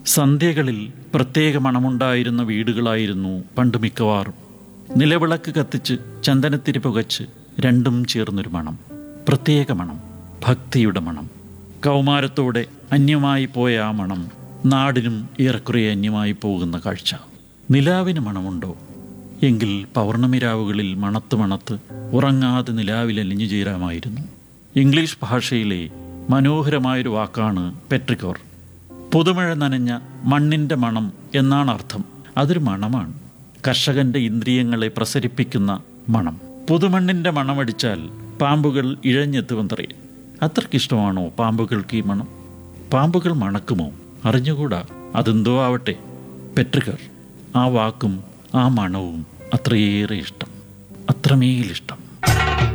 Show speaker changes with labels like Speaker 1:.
Speaker 1: സന്ധ്യകളിൽ പ്രത്യേക മണമുണ്ടായിരുന്ന വീടുകളായിരുന്നു പണ്ട് മിക്കവാറും നിലവിളക്ക് കത്തിച്ച് ചന്ദനത്തിരി പുകച്ച് രണ്ടും ചേർന്നൊരു മണം പ്രത്യേക മണം ഭക്തിയുടെ മണം കൗമാരത്തോടെ അന്യമായി പോയ ആ മണം നാടിനും ഏറെക്കുറെ അന്യമായി പോകുന്ന കാഴ്ച നിലാവിന് മണമുണ്ടോ എങ്കിൽ പൗർണമി രാവുകളിൽ മണത്ത് മണത്ത് ഉറങ്ങാതെ നിലാവിൽ അലിഞ്ഞു ചേരാമായിരുന്നു ഇംഗ്ലീഷ് ഭാഷയിലെ മനോഹരമായൊരു വാക്കാണ് പെട്രിക്കോർ പുതുമഴ നനഞ്ഞ മണ്ണിൻ്റെ മണം എന്നാണ് അർത്ഥം അതൊരു മണമാണ് കർഷകന്റെ ഇന്ദ്രിയങ്ങളെ പ്രസരിപ്പിക്കുന്ന മണം പുതുമണ്ണിൻ്റെ മണമടിച്ചാൽ പാമ്പുകൾ ഇഴഞ്ഞെത്തുമെന്നറിയാം അത്രയ്ക്കിഷ്ടമാണോ പാമ്പുകൾക്ക് ഈ മണം പാമ്പുകൾ മണക്കുമോ അറിഞ്ഞുകൂടാ അതെന്തോ ആവട്ടെ പെട്രിക്കർ ആ വാക്കും ആ മണവും അത്രയേറെ ഇഷ്ടം അത്രമേലിഷ്ടം